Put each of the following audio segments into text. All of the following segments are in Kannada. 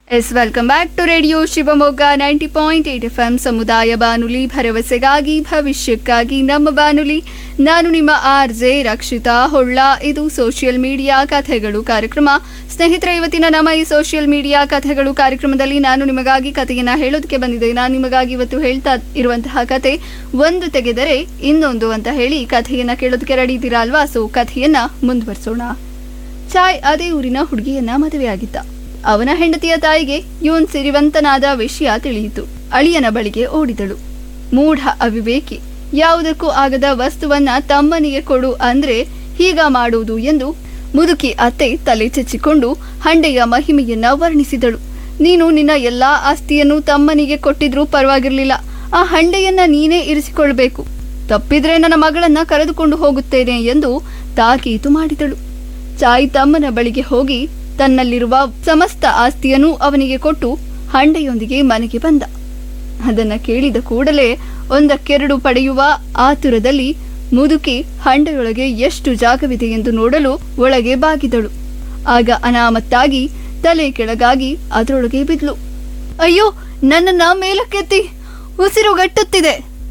S welcome back to radio Shivamogga ninety point eight F M ಸಮುದಾಯ ಬಾನುಲಿ ಭರವಸೆಗಾಗಿ ಭವಿಷ್ಯಕ್ಕಾಗಿ ನಮ್ಮ ಬಾನುಲಿ ನಾನು ನಿಮ್ಮ ಆರ್ ಜೆ ರಕ್ಷಿತಾ ಹೊಳ್ಳ ಇದು ಸೋಷಿಯಲ್ ಮೀಡಿಯಾ ಕಥೆಗಳು ಕಾರ್ಯಕ್ರಮ ಸ್ನೇಹಿತರೆ ಇವತ್ತಿನ ನಮ್ಮ ಈ ಸೋಷಿಯಲ್ ಮೀಡಿಯಾ ಕಥೆಗಳು ಕಾರ್ಯಕ್ರಮದಲ್ಲಿ ನಾನು ನಿಮಗಾಗಿ ಕಥೆಯನ್ನ ಹೇಳೋದಕ್ಕೆ ಬಂದಿದ್ದೆ ನಾನು ನಿಮಗಾಗಿ ಇವತ್ತು ಹೇಳ್ತಾ ಇರುವಂತಹ ಕತೆ ಒಂದು ತೆಗೆದರೆ ಇನ್ನೊಂದು ಅಂತ ಹೇಳಿ ಕಥೆಯನ್ನ ಕೇಳೋದಕ್ಕೆ ರೆಡಿ ಇದ್ದೀರಾ ಅಲ್ವಾ ಸೊ ಕಥೆಯನ್ನ ಮುಂದುವರಿಸೋಣ ಚಾಯ್ ಅದೇ ಊರಿನ ಹುಡುಗಿಯನ್ನ ಮದುವೆಯಾಗಿದ್ದ ಅವನ ಹೆಂಡತಿಯ ತಾಯಿಗೆ ಇವನ್ ಸಿರಿವಂತನಾದ ವಿಷಯ ತಿಳಿಯಿತು ಅಳಿಯನ ಬಳಿಗೆ ಓಡಿದಳು ಮೂಢ ಅವಿವೇಕಿ ಯಾವುದಕ್ಕೂ ಆಗದ ವಸ್ತುವನ್ನ ತಮ್ಮನಿಗೆ ಕೊಡು ಅಂದ್ರೆ ಹೀಗ ಮಾಡುವುದು ಎಂದು ಮುದುಕಿ ಅತ್ತೆ ತಲೆ ಚೆಚ್ಚಿಕೊಂಡು ಹಂಡೆಯ ಮಹಿಮೆಯನ್ನ ವರ್ಣಿಸಿದಳು ನೀನು ನಿನ್ನ ಎಲ್ಲಾ ಆಸ್ತಿಯನ್ನು ತಮ್ಮನಿಗೆ ಕೊಟ್ಟಿದ್ರೂ ಪರವಾಗಿರ್ಲಿಲ್ಲ ಆ ಹಂಡೆಯನ್ನ ನೀನೇ ಇರಿಸಿಕೊಳ್ಬೇಕು ತಪ್ಪಿದ್ರೆ ನನ್ನ ಮಗಳನ್ನ ಕರೆದುಕೊಂಡು ಹೋಗುತ್ತೇನೆ ಎಂದು ತಾಕೀತು ಮಾಡಿದಳು ಚಾಯ್ ತಮ್ಮನ ಬಳಿಗೆ ಹೋಗಿ ತನ್ನಲ್ಲಿರುವ ಸಮಸ್ತ ಆಸ್ತಿಯನ್ನು ಅವನಿಗೆ ಕೊಟ್ಟು ಹಂಡೆಯೊಂದಿಗೆ ಮನೆಗೆ ಬಂದ ಅದನ್ನ ಕೇಳಿದ ಕೂಡಲೇ ಒಂದಕ್ಕೆರಡು ಪಡೆಯುವ ಆತುರದಲ್ಲಿ ಮುದುಕಿ ಹಂಡೆಯೊಳಗೆ ಎಷ್ಟು ಜಾಗವಿದೆ ಎಂದು ನೋಡಲು ಒಳಗೆ ಬಾಗಿದಳು ಆಗ ಅನಾಮತ್ತಾಗಿ ತಲೆ ಕೆಳಗಾಗಿ ಅದರೊಳಗೆ ಬಿದ್ಲು ಅಯ್ಯೋ ನನ್ನನ್ನ ಮೇಲಕ್ಕೆತ್ತಿ ಉಸಿರುಗಟ್ಟುತ್ತಿದೆ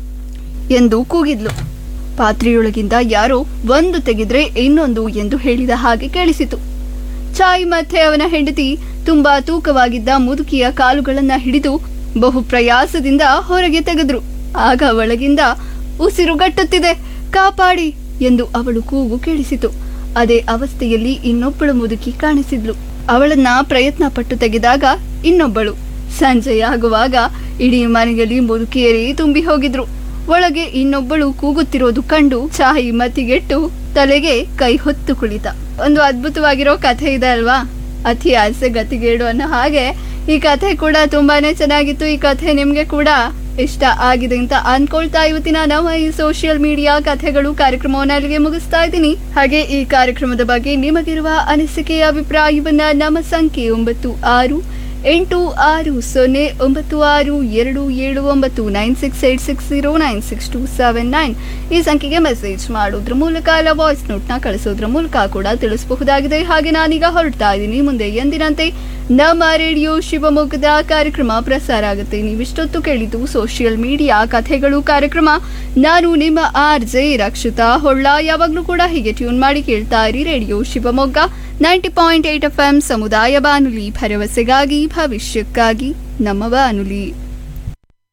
ಎಂದು ಕೂಗಿದ್ಲು ಪಾತ್ರೆಯೊಳಗಿಂದ ಯಾರೋ ಒಂದು ತೆಗೆದ್ರೆ ಇನ್ನೊಂದು ಎಂದು ಹೇಳಿದ ಹಾಗೆ ಕೇಳಿಸಿತು ಚಾಯ್ ಮತ್ತೆ ಅವನ ಹೆಂಡತಿ ತುಂಬಾ ತೂಕವಾಗಿದ್ದ ಮುದುಕಿಯ ಕಾಲುಗಳನ್ನ ಹಿಡಿದು ಬಹು ಪ್ರಯಾಸದಿಂದ ಹೊರಗೆ ತೆಗೆದ್ರು ಆಗ ಒಳಗಿಂದ ಉಸಿರುಗಟ್ಟುತ್ತಿದೆ ಕಾಪಾಡಿ ಎಂದು ಅವಳು ಕೂಗು ಕೇಳಿಸಿತು ಅದೇ ಅವಸ್ಥೆಯಲ್ಲಿ ಇನ್ನೊಬ್ಬಳು ಮುದುಕಿ ಕಾಣಿಸಿದ್ಲು ಅವಳನ್ನ ಪ್ರಯತ್ನ ಪಟ್ಟು ತೆಗೆದಾಗ ಇನ್ನೊಬ್ಬಳು ಸಂಜೆಯಾಗುವಾಗ ಇಡೀ ಮನೆಯಲ್ಲಿ ಮುದುಕಿಯರೇ ತುಂಬಿ ಹೋಗಿದ್ರು ಒಳಗೆ ಇನ್ನೊಬ್ಬಳು ಕೂಗುತ್ತಿರೋದು ಕಂಡು ಚಾಯಿ ಮತಿಗೆಟ್ಟು ತಲೆಗೆ ಕೈ ಹೊತ್ತು ಕುಳಿತ ಒಂದು ಅದ್ಭುತವಾಗಿರೋ ಕಥೆ ಇದೆ ಅಲ್ವಾ ಅತಿ ಆಸೆ ಗತಿಗೇಡು ಅನ್ನೋ ಹಾಗೆ ಈ ಕಥೆ ಕೂಡ ತುಂಬಾನೇ ಚೆನ್ನಾಗಿತ್ತು ಈ ಕಥೆ ನಿಮ್ಗೆ ಕೂಡ ಇಷ್ಟ ಆಗಿದೆ ಅಂತ ಅನ್ಕೊಳ್ತಾ ಇವತ್ತಿನ ನಮ್ಮ ಈ ಸೋಷಿಯಲ್ ಮೀಡಿಯಾ ಕಥೆಗಳು ಕಾರ್ಯಕ್ರಮವನ್ನ ಅಲ್ಲಿಗೆ ಮುಗಿಸ್ತಾ ಇದ್ದೀನಿ ಹಾಗೆ ಈ ಕಾರ್ಯಕ್ರಮದ ಬಗ್ಗೆ ನಿಮಗಿರುವ ಅನಿಸಿಕೆಯ ಅಭಿಪ್ರಾಯವನ್ನ ನಮ್ಮ ಸಂಖ್ಯೆ ಒಂಬತ್ತು ಆರು ಎಂಟು ಆರು ಸೊನ್ನೆ ಒಂಬತ್ತು ಆರು ಎರಡು ಏಳು ಒಂಬತ್ತು nine six eight six zero nine six two seven nine ಈ ಸಂಖ್ಯೆಗೆ ಮೆಸೇಜ್ ಮಾಡೋದ್ರ ಮೂಲಕ ಅಲ್ಲ ವಾಯ್ಸ್ ನೋಟ್ನ ಕಳಿಸೋದ್ರ ಮೂಲಕ ಕೂಡ ತಿಳಿಸಬಹುದಾಗಿದೆ ಹಾಗೆ ನಾನೀಗ ಹೊರಡ್ತಾ ಇದ್ದೀನಿ ಮುಂದೆ ಎಂದಿನಂತೆ ನಮ್ಮ ರೇಡಿಯೋ ಶಿವಮೊಗ್ಗದ ಕಾರ್ಯಕ್ರಮ ಪ್ರಸಾರ ಆಗುತ್ತೆ ನೀವಿಷ್ಟೊತ್ತು ಕೇಳಿದ್ದು ಸೋಷಿಯಲ್ ಮೀಡಿಯಾ ಕಥೆಗಳು ಕಾರ್ಯಕ್ರಮ ನಾನು ನಿಮ್ಮ ಆರ್ ಜೆ ರಕ್ಷಿತಾ ಹೊಳ್ಳ ಯಾವಾಗಲೂ ಕೂಡ ಹೀಗೆ ಟ್ಯೂನ್ ಮಾಡಿ ಕೇಳ್ತಾ ಇರಿ radio Shivamogga ninety point eight F M ಸಮುದಾಯ ಬಾನುಲಿ ಭರವಸೆಗಾಗಿ ಭವಿಷ್ಯಕ್ಕಾಗಿ ನಮ್ಮ ಬಾನುಲಿ